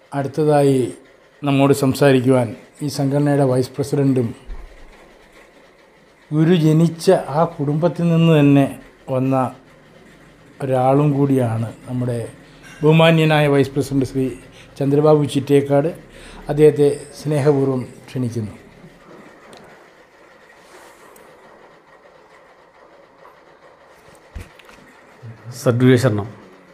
അടുത്തതായി നമ്മോട് സംസാരിക്കുവാൻ ഈ സംഘടനയുടെ വൈസ് പ്രസിഡൻറ്റും ഗുരു ജനിച്ച ആ കുടുംബത്തിൽ നിന്ന് തന്നെ വന്ന ഒരാളും കൂടിയാണ് നമ്മുടെ ബഹുമാന്യനായ വൈസ് പ്രസിഡന്റ് ശ്രീ ചന്ദ്രബാബു ചിറ്റേക്കാട് അദ്ദേഹത്തെ സ്നേഹപൂർവ്വം ക്ഷണിക്കുന്നു സദ്ഗുരുശരണം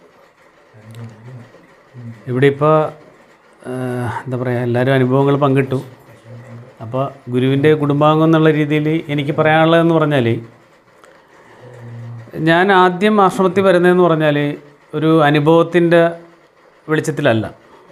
ഇവിടെ ഇപ്പോൾ എന്താ പറയുക എല്ലാവരും അനുഭവങ്ങൾ പങ്കിട്ടു അപ്പോൾ ഗുരുവിൻ്റെ കുടുംബാംഗം എന്നുള്ള രീതിയിൽ എനിക്ക് പറയാനുള്ളതെന്ന് പറഞ്ഞാൽ ഞാൻ ആദ്യം ആശ്രമത്തിൽ വരുന്നതെന്ന് പറഞ്ഞാൽ ഒരു അനുഭവത്തിൻ്റെ വെളിച്ചത്തിലല്ല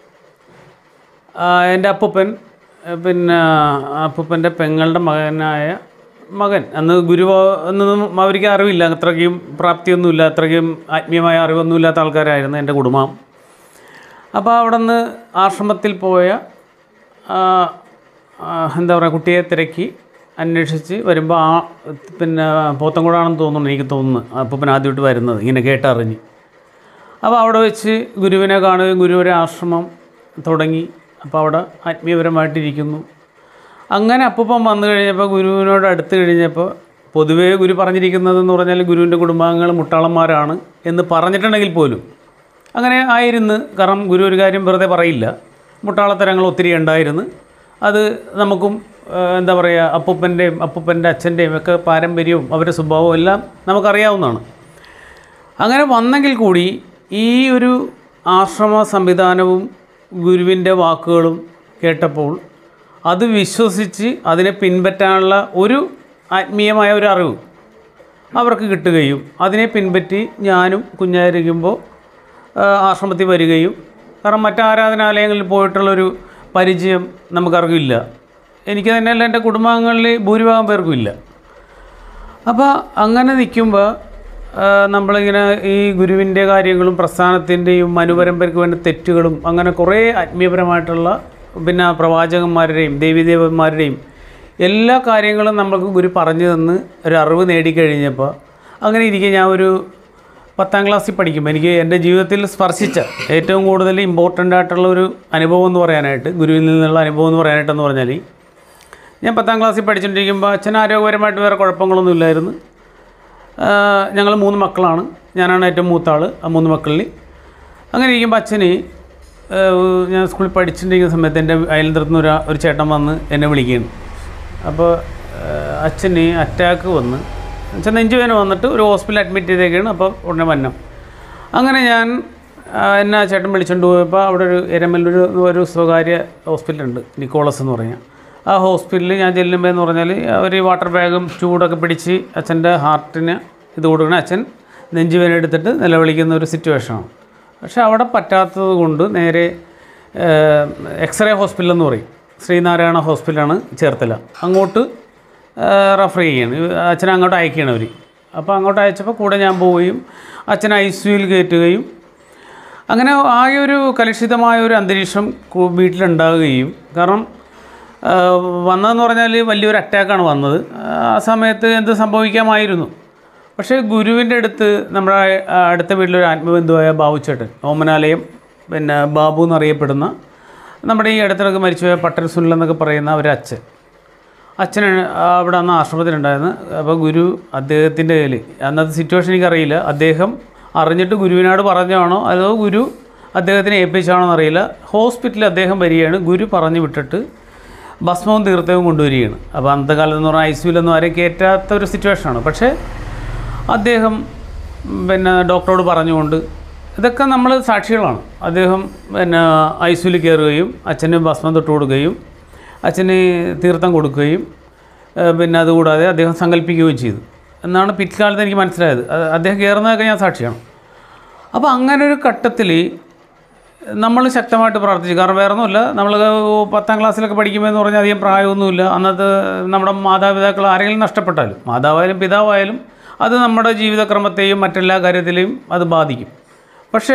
ആ, എൻ്റെ അപ്പൂപ്പൻ ഏഹ് പിന്നെ അപ്പൂപ്പൻ്റെ പെങ്ങളുടെ മകനായ മകൻ അന്ന് ഗുരു എന്നൊന്നും അവർക്ക് അറിവില്ല അത്രയ്ക്കും പ്രാപ്തിയൊന്നുമില്ല അത്രയ്ക്കും ആത്മീയമായ അറിവൊന്നുമില്ലാത്ത ആൾക്കാരായിരുന്നു എൻ്റെ കുടുംബം അപ്പോൾ അവിടെ നിന്ന് ആശ്രമത്തിൽ പോയ ആ, ആ, എന്താ പറയുക കുട്ടിയെ തിരക്കി അന്വേഷിച്ച് വരുമ്പോൾ ആ പിന്നെ പോത്തൻകുടാണെന്ന് തോന്നുന്നു എനിക്ക് തോന്നുന്നു അപ്പൂപ്പൻ ആദ്യമായിട്ട് വരുന്നത് ഇങ്ങനെ കേട്ടറിഞ്ഞ് അപ്പോൾ അവിടെ വെച്ച് ഗുരുവിനെ കാണുകയും ഗുരുവിൻ്റെ ആശ്രമം തുടങ്ങി അപ്പോൾ അവിടെ ആത്മീയപരമായിട്ടിരിക്കുന്നു അങ്ങനെ അപ്പൂപ്പൻ വന്നു കഴിഞ്ഞപ്പോൾ ഗുരുവിനോട് അടുത്ത് കഴിഞ്ഞപ്പോൾ പൊതുവേ ഗുരു പറഞ്ഞിരിക്കുന്നതെന്ന് പറഞ്ഞാൽ ഗുരുവിൻ്റെ കുടുംബാംഗങ്ങൾ മുട്ടാളന്മാരാണ് എന്ന് പറഞ്ഞിട്ടുണ്ടെങ്കിൽ പോലും അങ്ങനെ ആയിരുന്നു കാരണം ഗുരു ഒരു കാര്യം വെറുതെ പറയില്ല മുട്ടാളത്തരങ്ങൾ ഒത്തിരി ഉണ്ടായിരുന്നു അത് നമുക്കും ആ, എന്താ പറയുക അപ്പൂപ്പൻ്റെയും അപ്പൂപ്പൻ്റെ അച്ഛൻ്റെയും ഒക്കെ പാരമ്പര്യവും അവരുടെ സ്വഭാവവും എല്ലാം നമുക്കറിയാവുന്നതാണ് അങ്ങനെ വന്നെങ്കിൽ കൂടി ഈ ഒരു ആശ്രമ സംവിധാനവും ഗുരുവിൻ്റെ വാക്കുകളും കേട്ടപ്പോൾ അത് വിശ്വസിച്ച് അതിനെ പിൻപറ്റാനുള്ള ഒരു ആത്മീയമായ ഒരു അറിവ് അവർക്ക് കിട്ടുകയും അതിനെ പിൻപറ്റി ഞാനും കുഞ്ഞായിരിക്കുമ്പോൾ ആ, ആശ്രമത്തിൽ വരികയും കാരണം മറ്റ് ആരാധനാലയങ്ങളിൽ പോയിട്ടുള്ളൊരു പരിചയം നമുക്കറിയില്ല എനിക്ക് തന്നെയല്ല എൻ്റെ കുടുംബാംഗങ്ങളിൽ ഭൂരിഭാഗം പേർക്കും ഇല്ല അപ്പോൾ അങ്ങനെ നിൽക്കുമ്പോൾ നമ്മളിങ്ങനെ ഈ ഗുരുവിൻ്റെ കാര്യങ്ങളും പ്രസ്ഥാനത്തിൻ്റെയും മനുപരമ്പരയ്ക്ക് വേണ്ട തെറ്റുകളും അങ്ങനെ കുറേ ആത്മീയപരമായിട്ടുള്ള പിന്നെ പ്രവാചകന്മാരുടെയും ദേവീദേവന്മാരുടെയും എല്ലാ കാര്യങ്ങളും നമ്മൾക്ക് ഗുരു പറഞ്ഞു തന്ന് ഒരു അറിവ് നേടിക്കഴിഞ്ഞപ്പോൾ അങ്ങനെ ഇരിക്കെ ഞാൻ ഒരു പത്താം ക്ലാസ്സിൽ പഠിക്കുമ്പോൾ എനിക്ക് എൻ്റെ ജീവിതത്തിൽ സ്പർശിച്ച ഏറ്റവും കൂടുതൽ ഇമ്പോർട്ടൻ്റ് ആയിട്ടുള്ള ഒരു അനുഭവം എന്ന് പറയാനായിട്ട് ഗുരുവിൽ നിന്നുള്ള അനുഭവം എന്ന് പറയാനായിട്ടെന്ന് പറഞ്ഞാൽ ഞാൻ പത്താം ക്ലാസ്സിൽ പഠിച്ചുകൊണ്ടിരിക്കുമ്പോൾ അച്ഛൻ ആരോഗ്യപരമായിട്ട് വേറെ കുഴപ്പങ്ങളൊന്നും ഇല്ലായിരുന്നു ഞങ്ങൾ മൂന്ന് മക്കളാണ് ഞാനാണ് ഏറ്റവും മൂത്ത ആൾ ആ മൂന്ന് മക്കളിൽ അങ്ങനെ ഇരിക്കുമ്പോൾ അച്ഛന് ആഹ് ഞാൻ സ്കൂളിൽ പഠിച്ചിട്ടിരിക്കുന്ന സമയത്ത് എൻ്റെ അയൽത്തരത്ത് നിന്ന് ഒരു ഒരു ചേട്ടൻ വന്ന് എന്നെ വിളിക്കുകയാണ് അപ്പോൾ ആഹ് അച്ഛന് അറ്റാക്ക് വന്ന് അച്ഛൻ നെഞ്ചുവേന വന്നിട്ട് ഒരു ഹോസ്പിറ്റലിൽ അഡ്മിറ്റ് ചെയ്തേക്കാണ് അപ്പോൾ ഉടനെ വന്നം അങ്ങനെ ഞാൻ ആ, എന്നെ ആ ചേട്ടൻ വിളിച്ചുകൊണ്ട് പോയപ്പോൾ അവിടെ ഒരു എരമല്ലൂർ ഒരു സ്വകാര്യ ഹോസ്പിറ്റലുണ്ട് നിക്കോളസ് എന്ന് പറഞ്ഞാൽ ആ ഹോസ്പിറ്റലിൽ ഞാൻ ചെല്ലുമ്പോൾ എന്ന് പറഞ്ഞാൽ അവർ വാട്ടർ ബാഗും ചൂടൊക്കെ പിടിച്ച് അച്ഛൻ്റെ ഹാർട്ടിന് ഇത് കൊടുക്കണം അച്ഛൻ നെഞ്ചുവേന എടുത്തിട്ട് നിലവിളിക്കുന്ന ഒരു സിറ്റുവേഷനാണ് പക്ഷേ അവിടെ പറ്റാത്തത് കൊണ്ട് നേരെ എക്സ്റേ ഹോസ്പിറ്റൽ എന്ന് പറയും ശ്രീനാരായണ ഹോസ്പിറ്റലാണ് ചേർത്തല അങ്ങോട്ട് റെഫർ ചെയ്യാണ് അച്ഛനെ അങ്ങോട്ട് അയക്കുകയാണ് അവർ അപ്പോൾ അങ്ങോട്ട് അയച്ചപ്പോൾ കൂടെ ഞാൻ പോവുകയും അച്ഛനെ ഐ സിയുയിൽ കയറ്റുകയും അങ്ങനെ ആകെ ഒരു കലുഷിതമായ ഒരു അന്തരീക്ഷം കു- വീട്ടിലുണ്ടാവുകയും കാരണം ആ, വന്നതെന്ന് പറഞ്ഞാൽ വലിയൊരു അറ്റാക്കാണ് വന്നത് ആ സമയത്ത് എന്ത് സംഭവിക്കാമായിരുന്നു പക്ഷേ ഗുരുവിൻ്റെ അടുത്ത് നമ്മുടെ ആ, അടുത്ത വീട്ടിലൊരു ആത്മബന്ധുവായ ബാബുച്ചേട്ടൻ ഓമനാലയം പിന്നെ ബാബു എന്നറിയപ്പെടുന്ന നമ്മുടെ ഈ അടുത്തിടക്ക് മരിച്ചുപോയ പട്ടൻ സുനിൽ എന്നൊക്കെ പറയുന്ന ഒരു അച്ഛൻ അച്ഛന് അവിടെ അന്ന് ആശ്രമത്തിലുണ്ടായിരുന്നു അപ്പോൾ ഗുരു അദ്ദേഹത്തിൻ്റെ കയ്യിൽ അന്നത്തെ സിറ്റുവേഷൻ എനിക്കറിയില്ല അദ്ദേഹം അറിഞ്ഞിട്ട് ഗുരുവിനോട് പറഞ്ഞാണോ അതോ ഗുരു അദ്ദേഹത്തിനെ ഏൽപ്പിച്ചാണോ എന്നറിയില്ല ഹോസ്പിറ്റലിൽ അദ്ദേഹം വരികയാണ് ഗുരു പറഞ്ഞു വിട്ടിട്ട് ഭസ്മവും തീർത്ഥവും കൊണ്ടുവരികയാണ് അപ്പോൾ അന്നത്തെ കാലത്ത് എന്ന് പറഞ്ഞാൽ ഐ സിയിലൊന്നും ആരെയും കയറ്റാത്ത ഒരു സിറ്റുവേഷനാണ് പക്ഷേ അദ്ദേഹം പിന്നെ ഡോക്ടറോട് പറഞ്ഞുകൊണ്ട് ഇതൊക്കെ നമ്മൾ സാക്ഷികളാണ് അദ്ദേഹം പിന്നെ ഐ സിയിൽ കയറുകയും അച്ഛന് ഭസ്മം തൊട്ട് കൊടുക്കുകയും അച്ഛന് തീർത്ഥം കൊടുക്കുകയും ഏഹ് പിന്നെ അതുകൂടാതെ അദ്ദേഹം സങ്കല്പിക്കുകയും ചെയ്തു എന്നാണ് പിൽക്കാലത്ത് എനിക്ക് മനസ്സിലായത് അത് അദ്ദേഹം കയറുന്നതൊക്കെ ഞാൻ സാക്ഷിയാണ് അപ്പോൾ അങ്ങനെ ഒരു ഘട്ടത്തിൽ നമ്മൾ ശക്തമായിട്ട് പ്രാർത്ഥിച്ചു കാരണം വേറെ ഒന്നുമില്ല നമ്മൾ പത്താം ക്ലാസ്സിലൊക്കെ പഠിക്കുമ്പോൾ എന്ന് പറഞ്ഞാൽ അധികം പ്രായമൊന്നുമില്ല അന്നത്തെ നമ്മുടെ മാതാപിതാക്കൾ ആരെങ്കിലും നഷ്ടപ്പെട്ടാലും മാതാവായാലും പിതാവായാലും അത് നമ്മുടെ ജീവിതക്രമത്തെയും മറ്റെല്ലാ കാര്യത്തിലെയും അത് ബാധിക്കും പക്ഷേ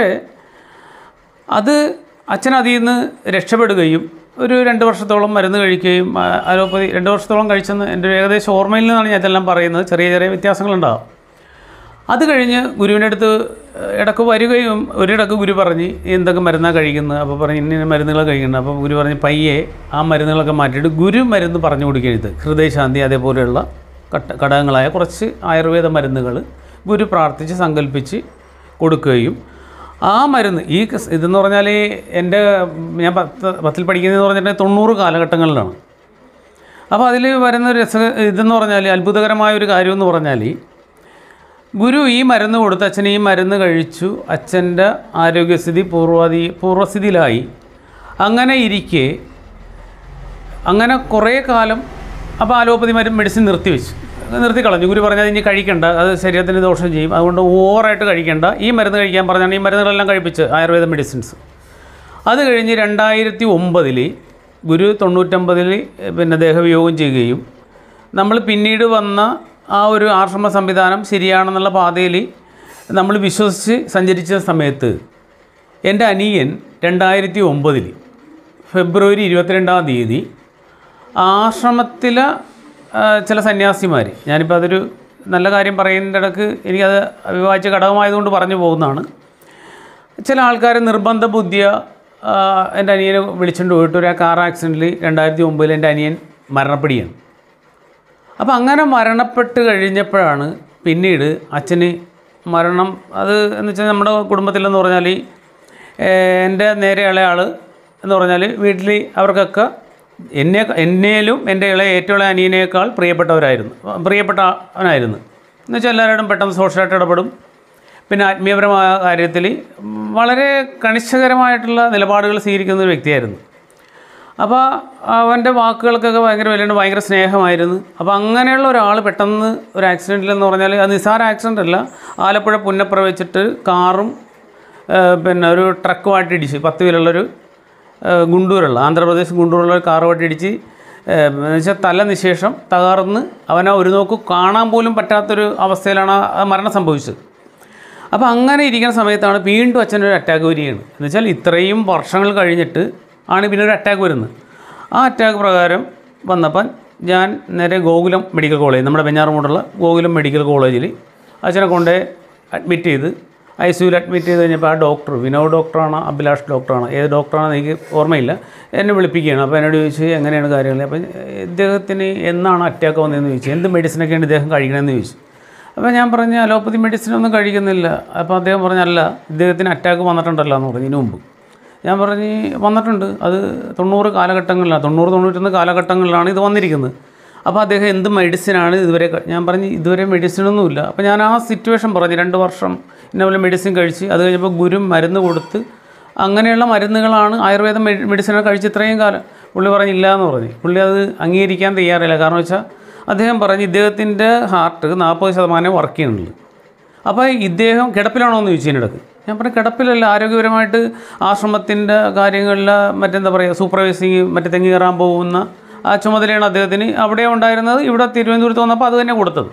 അത് അച്ഛൻ അതിൽ നിന്ന് രക്ഷപ്പെടുകയും ഒരു രണ്ട് വർഷത്തോളം മരുന്ന് കഴിക്കുകയും ആ, അലോപ്പതി രണ്ട് വർഷത്തോളം കഴിച്ചെന്ന് എൻ്റെ ഒരു ഏകദേശം ഓർമ്മയിൽ നിന്നാണ് ഞാൻ ഇതെല്ലാം പറയുന്നത് ചെറിയ ചെറിയ വ്യത്യാസങ്ങളുണ്ടാകും അത് കഴിഞ്ഞ് ഗുരുവിൻ്റെ അടുത്ത് ഇടക്ക് വരികയും ഒരിടക്ക് ഗുരു പറഞ്ഞ് എന്തൊക്കെ മരുന്നാണ് കഴിക്കുന്നത് അപ്പോൾ പറഞ്ഞ് ഇന്ന ഇന്ന മരുന്നുകൾ കഴിക്കുന്നത് അപ്പോൾ ഗുരു പറഞ്ഞ് പയ്യെ ആ മരുന്നുകളൊക്കെ മാറ്റിയിട്ട് ഗുരു മരുന്ന് പറഞ്ഞു കൊടുക്കരുത് ഹൃദയശാന്തി അതേപോലെയുള്ള ഘട്ട ഘടകങ്ങളായ കുറച്ച് ആയുർവേദ മരുന്നുകൾ ഗുരു പ്രാർത്ഥിച്ച് സങ്കല്പിച്ച് കൊടുക്കുകയും ആ മരുന്ന് ഈ കസ്- ഇതെന്ന് പറഞ്ഞാൽ എൻ്റെ ഞാൻ പത്ത് പത്തിൽ പഠിക്കുന്നതെന്ന് പറഞ്ഞിട്ടുണ്ടെങ്കിൽ തൊണ്ണൂറ് കാലഘട്ടങ്ങളിലാണ് അപ്പോൾ അതിൽ വരുന്ന രസ ഇതെന്ന് പറഞ്ഞാൽ അത്ഭുതകരമായ ഒരു കാര്യമെന്ന് പറഞ്ഞാൽ ഗുരു ഈ മരുന്ന് കൊടുത്ത് അച്ഛൻ ഈ മരുന്ന് കഴിച്ചു അച്ഛൻ്റെ ആരോഗ്യസ്ഥിതി പൂർവാധി പൂർവ്വസ്ഥിതിയിലായി അങ്ങനെ ഇരിക്കെ അങ്ങനെ കുറേ കാലം അപ്പോൾ അലോപ്പതി മരുന്ന് മെഡിസിൻ നിർത്തിവെച്ചു നിർത്തി കളഞ്ഞു ഗുരു പറഞ്ഞത് ഇനി കഴിക്കണ്ട അത് ശരീരത്തിന് ദോഷം ചെയ്യും അതുകൊണ്ട് ഓവറായിട്ട് കഴിക്കണ്ട ഈ മരുന്ന് കഴിക്കാൻ പറഞ്ഞാണ് ഈ മരുന്നുകളെല്ലാം കഴിപ്പിച്ച് ആയുർവേദ മെഡിസിൻസ് അത് കഴിഞ്ഞ് രണ്ടായിരത്തി ഒമ്പതിൽ ഗുരു തൊണ്ണൂറ്റൊമ്പതിൽ പിന്നെ ദേഹവിയോഗം ചെയ്യുകയും നമ്മൾ പിന്നീട് വന്ന ആ ഒരു ആശ്രമ സംവിധാനം ശരിയാണെന്നുള്ള പാതയിൽ നമ്മൾ വിശ്വസിച്ച് സഞ്ചരിച്ച സമയത്ത് എൻ്റെ അനിയൻ രണ്ടായിരത്തി ഒമ്പതിൽ ഫെബ്രുവരി ഇരുപത്തിരണ്ടാം തീയതി ആശ്രമത്തിലെ ആ, ചില സന്യാസിമാർ ഞാനിപ്പോൾ അതൊരു നല്ല കാര്യം പറയുന്നതിൻ്റെ ഇടക്ക് എനിക്കത് അവിഭാജ്യ ഘടകമായതുകൊണ്ട് പറഞ്ഞു പോകുന്നതാണ് ചില ആൾക്കാർ നിർബന്ധ ബുദ്ധിയ ആ, എൻ്റെ അനിയനെ വിളിച്ചുകൊണ്ട് പോയിട്ട് ഒരു കാർ ആക്സിഡൻറ്റിൽ രണ്ടായിരത്തി ഒമ്പതിൽ എൻ്റെ അനിയൻ മരണപ്പെടുകയാണ് അപ്പോൾ അങ്ങനെ മരണപ്പെട്ട് കഴിഞ്ഞപ്പോഴാണ് പിന്നീട് അച്ഛന് മരണം അത് എന്ന് വെച്ചാൽ നമ്മുടെ കുടുംബത്തിലെന്ന് പറഞ്ഞാൽ ഏഹ്, എൻ്റെ നേരെ ഇളയാൾ എന്ന് പറഞ്ഞാൽ വീട്ടിൽ അവർക്കൊക്കെ എന്നെ എന്നേലും എൻ്റെ ഇളയ ഏറ്റവും ഇളയ അനിയനേക്കാൾ പ്രിയപ്പെട്ടവരായിരുന്നു പ്രിയപ്പെട്ട അവനായിരുന്നു എന്ന് വെച്ചാൽ എല്ലാവരോടും പെട്ടെന്ന് സോഷ്യലായിട്ട് ഇടപെടും പിന്നെ ആത്മീയപരമായ കാര്യത്തിൽ വളരെ കണിശകരമായിട്ടുള്ള നിലപാടുകൾ സ്വീകരിക്കുന്ന ഒരു വ്യക്തിയായിരുന്നു അപ്പോൾ അവൻ്റെ വാക്കുകൾക്കൊക്കെ ഭയങ്കര വിലയുണ്ട് ഭയങ്കര സ്നേഹമായിരുന്നു അപ്പോൾ അങ്ങനെയുള്ള ഒരാൾ പെട്ടെന്ന് ഒരു ആക്സിഡൻറ്റിൽ എന്ന് പറഞ്ഞാൽ അത് നിസ്സാര ആക്സിഡൻ്റ് അല്ല ആലപ്പുഴ പുന്നപ്പുറ വെച്ചിട്ട് കാറും ആ, പിന്നെ ഒരു ട്രക്കുമായിട്ട് ഇടിച്ച് പത്ത് പേരുള്ളൊരു ആ, ഗുണ്ടൂരുള്ള ആന്ധ്രാപ്രദേശ് ഗുണ്ടൂരുള്ള ഒരു കാറുമായിട്ട് ഇടിച്ച് എന്നുവെച്ചാൽ തല നിശേഷം തകർന്ന് അവനെ ഒരു നോക്ക് കാണാൻ പോലും പറ്റാത്തൊരു അവസ്ഥയിലാണ് ആ- ആ മരണം സംഭവിച്ചത് അപ്പോൾ അങ്ങനെ ഇരിക്കുന്ന സമയത്താണ് വീണ്ടും അച്ഛനൊരു അറ്റാക്ക് വരികയാണ് എന്ന് വെച്ചാൽ ഇത്രയും വർഷങ്ങൾ കഴിഞ്ഞിട്ട് ആണ് പിന്നെ ഒരു അറ്റാക്ക് വരുന്നത് ആ അറ്റാക്ക് പ്രകാരം വന്നപ്പം ഞാൻ നേരെ ഗോകുലം മെഡിക്കൽ കോളേജ് നമ്മുടെ വെഞ്ഞാറമൂടുള്ള ഗോകുലം മെഡിക്കൽ കോളേജിൽ അച്ഛനെ കൊണ്ട് അഡ്മിറ്റ് ചെയ്ത് ഐ സിയുയിൽ അഡ്മിറ്റ് ചെയ്ത് കഴിഞ്ഞപ്പോൾ ആ ഡോക്ടർ വിനോദ് ഡോക്ടറാണ് അഭിലാഷ് ഡോക്ടറാണ് ഏത് ഡോക്ടറാണെന്ന് എനിക്ക് ഓർമ്മയില്ല എന്നെ വിളിപ്പിക്കുകയാണ് അപ്പോൾ എന്നോട് ചോദിച്ചു എങ്ങനെയാണ് കാര്യങ്ങൾ അപ്പം ഇദ്ദേഹത്തിന് എന്നാണ് അറ്റാക്ക് വന്നതെന്ന് ചോദിച്ചു എന്ത് മെഡിസിനൊക്കെയാണ് ഇദ്ദേഹം കഴിക്കണമെന്ന് ചോദിച്ചു അപ്പോൾ ഞാൻ പറഞ്ഞു അലോപ്പതി മെഡിസിൻ ഒന്നും കഴിക്കുന്നില്ല അപ്പോൾ അദ്ദേഹം പറഞ്ഞല്ല ഇദ്ദേഹത്തിന് അറ്റാക്ക് വന്നിട്ടുണ്ടല്ലോ എന്ന് പറഞ്ഞു ഇതിനു മുമ്പ് ഞാൻ പറഞ്ഞ് വന്നിട്ടുണ്ട് അത് തൊണ്ണൂറ് കാലഘട്ടങ്ങളിലാണ് തൊണ്ണൂറ് തൊണ്ണൂറ്റൊന്ന് കാലഘട്ടങ്ങളിലാണ് ഇത് വന്നിരിക്കുന്നത് അപ്പോൾ അദ്ദേഹം എന്ത് മെഡിസിനാണ് ഇതുവരെ ക- ഞാൻ പറഞ്ഞ് ഇതുവരെ മെഡിസിനൊന്നുമില്ല അപ്പോൾ ഞാൻ ആ സിറ്റുവേഷൻ പറഞ്ഞു രണ്ട് വർഷം ഇന്നപോലെ മെഡിസിൻ കഴിച്ച് അത് കഴിഞ്ഞപ്പോൾ ഗുരു മരുന്ന് കൊടുത്ത് അങ്ങനെയുള്ള മരുന്നുകളാണ് ആയുർവേദ മെഡിസിനെ കഴിച്ച് ഇത്രയും കാലം പുള്ളി പറഞ്ഞില്ല എന്ന് പറഞ്ഞു പുള്ളി അത് അംഗീകരിക്കാൻ തയ്യാറില്ല കാരണം വെച്ചാൽ അദ്ദേഹം പറഞ്ഞ് ഇദ്ദേഹത്തിൻ്റെ ഹാർട്ട് നാൽപ്പത് ശതമാനം വർക്ക് ചെയ്യുന്നുള്ളൂ അപ്പോൾ ഇദ്ദേഹം കിടപ്പിലാണോ എന്ന് ചോദിച്ചു ഇടക്ക് ഞാൻ പറഞ്ഞു കിടപ്പിലല്ല ആരോഗ്യപരമായിട്ട് ആശ്രമത്തിൻ്റെ കാര്യങ്ങളിൽ മറ്റെന്താ പറയുക സൂപ്പർവൈസിങ് മറ്റേ തെങ്ങി കയറാൻ പോകുന്ന ആ ചുമതലയാണ് അദ്ദേഹത്തിന് അവിടെ ഉണ്ടായിരുന്നത് ഇവിടെ തിരുവനന്തപുരത്ത് വന്നപ്പോൾ അത് തന്നെ കൊടുത്തത്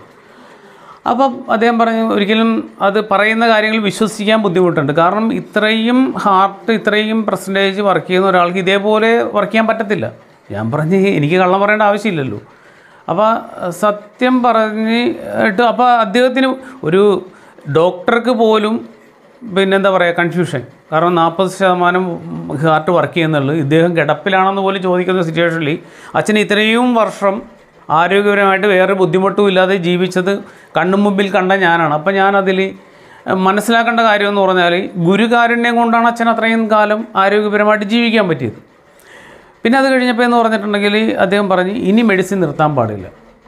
അപ്പം അദ്ദേഹം പറഞ്ഞു ഒരിക്കലും അത് പറയുന്ന കാര്യങ്ങൾ വിശ്വസിക്കാൻ ബുദ്ധിമുട്ടുണ്ട് കാരണം ഇത്രയും ഹാർട്ട് ഇത്രയും പെർസെൻറ്റേജ് വർക്ക് ചെയ്യുന്ന ഒരാൾക്ക് ഇതേപോലെ വർക്ക് ചെയ്യാൻ പറ്റത്തില്ല ഞാൻ പറഞ്ഞ് എനിക്ക് കള്ളം പറയേണ്ട ആവശ്യമില്ലല്ലോ അപ്പോൾ സത്യം പറഞ്ഞിട്ട് അപ്പോൾ അദ്ദേഹത്തിന് ഒരു ഡോക്ടർക്ക് പോലും പിന്നെന്താ പറയുക കൺഫ്യൂഷൻ കാരണം നാൽപ്പത് ശതമാനം ഹാർട്ട് വർക്ക് ചെയ്യുന്നുള്ളൂ ഇദ്ദേഹം കിടപ്പിലാണെന്ന് പോലും ചോദിക്കുന്ന സിറ്റുവേഷനിൽ അച്ഛൻ ഇത്രയും വർഷം ആരോഗ്യപരമായിട്ട് വേറെ ബുദ്ധിമുട്ടും ഇല്ലാതെ ജീവിച്ചത് കണ്ണു മുമ്പിൽ കണ്ട ഞാനാണ് അപ്പം ഞാനതിൽ മനസ്സിലാക്കേണ്ട കാര്യം എന്ന് പറഞ്ഞാൽ ഗുരുകാരുണ്യം കൊണ്ടാണ് അച്ഛൻ അത്രയും കാലം ആരോഗ്യപരമായിട്ട് ജീവിക്കാൻ പറ്റിയത് പിന്നെ അത് കഴിഞ്ഞപ്പോൾ എന്ന് പറഞ്ഞിട്ടുണ്ടെങ്കിൽ അദ്ദേഹം പറഞ്ഞ് ഇനി മെഡിസിൻ നിർത്താൻ പാടില്ല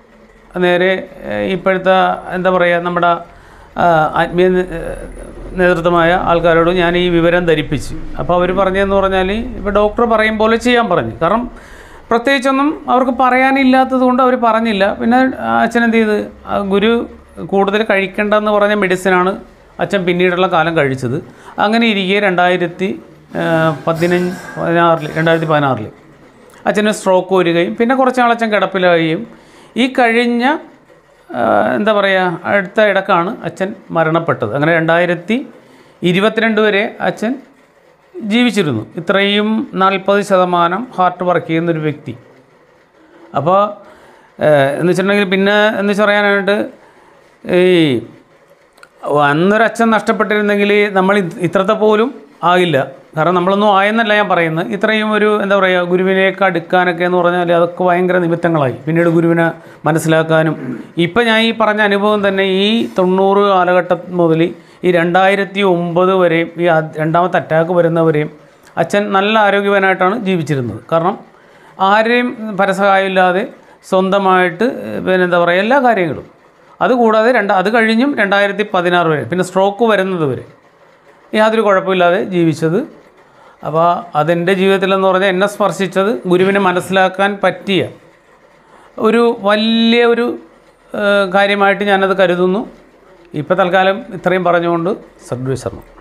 നേരെ ഏഹ്, ഇപ്പോഴത്തെ എന്താ പറയുക നമ്മുടെ ആ, ആത്മീയ നേ- നേതൃത്വമായ ആൾക്കാരോട് ഞാൻ ഈ വിവരം ധരിപ്പിച്ചു അപ്പോൾ അവർ പറഞ്ഞതെന്ന് പറഞ്ഞാൽ ഇപ്പോൾ ഡോക്ടർ പറയും പോലെ ചെയ്യാൻ പറഞ്ഞു കാരണം പ്രത്യേകിച്ചൊന്നും അവർക്ക് പറയാനില്ലാത്തത് കൊണ്ട് അവർ പറഞ്ഞില്ല പിന്നെ അച്ഛൻ എന്ത് ചെയ്ത് ആ ഗുരു കൂടുതൽ കഴിക്കേണ്ടെന്ന് പറഞ്ഞ മെഡിസിനാണ് അച്ഛൻ പിന്നീടുള്ള കാലം കഴിച്ചത് അങ്ങനെ ഇരിക്കെ രണ്ടായിരത്തി പതിനഞ്ച് പതിനാറിൽ രണ്ടായിരത്തി പതിനാറിൽ അച്ഛന് സ്ട്രോക്ക് വരികയും പിന്നെ കുറച്ച് നാൾ അച്ഛൻ കിടപ്പിലാവുകയും ഈ കഴിഞ്ഞ ആ, എന്താ പറയുക അടുത്ത ഇടക്കാണ് അച്ഛൻ മരണപ്പെട്ടത് അങ്ങനെ രണ്ടായിരത്തി ഇരുപത്തിരണ്ട് വരെ അച്ഛൻ ജീവിച്ചിരുന്നു ഇത്രയും നാൽപ്പത് ശതമാനം ഹാർട്ട് വർക്ക് ചെയ്യുന്ന ഒരു വ്യക്തി അപ്പോൾ എന്ന് വെച്ചിട്ടുണ്ടെങ്കിൽ പിന്നെ എന്ന് വെച്ച് പറയാനായിട്ട് ഈ അന്നൊരച്ഛൻ നഷ്ടപ്പെട്ടിരുന്നെങ്കിൽ നമ്മൾ ഇത് ഇത്രത്തെ പോലും ആകില്ല കാരണം നമ്മളൊന്നും ആയെന്നല്ല ഞാൻ പറയുന്നത് ഇത്രയും ഒരു എന്താ പറയുക ഗുരുവിനേക്ക് അടുക്കാനൊക്കെ എന്ന് പറഞ്ഞാൽ അതൊക്കെ ഭയങ്കര നിമിത്തങ്ങളായി പിന്നീട് ഗുരുവിനെ മനസ്സിലാക്കാനും ഇപ്പം ഞാൻ ഈ പറഞ്ഞ അനുഭവം തന്നെ ഈ തൊണ്ണൂറ് കാലഘട്ടം മുതൽ ഈ രണ്ടായിരത്തി ഒമ്പത് വരെയും ഈ ആ- രണ്ടാമത്തെ അറ്റാക്ക് വരുന്നവരെയും അച്ഛൻ നല്ല ആരോഗ്യവാനായിട്ടാണ് ജീവിച്ചിരുന്നത് കാരണം ആരെയും പരസഹായമില്ലാതെ സ്വന്തമായിട്ട് പിന്നെ എന്താ പറയുക എല്ലാ കാര്യങ്ങളും അതുകൂടാതെ രണ്ട് അത് കഴിഞ്ഞും രണ്ടായിരത്തി പതിനാറ് വരെ പിന്നെ സ്ട്രോക്ക് വരുന്നത് വരെ യാതൊരു കുഴപ്പമില്ലാതെ ജീവിച്ചത് അപ്പോൾ അതെൻ്റെ ജീവിതത്തിലെന്ന് പറഞ്ഞാൽ എന്നെ സ്പർശിച്ചത് ഗുരുവിനെ മനസ്സിലാക്കാൻ പറ്റിയ ഒരു വലിയ ഒരു ഏഹ്, കാര്യമായിട്ട് ഞാനത് കരുതുന്നു ഇപ്പോൾ തൽക്കാലം ഇത്രയും പറഞ്ഞുകൊണ്ട് സദ്വിശരണം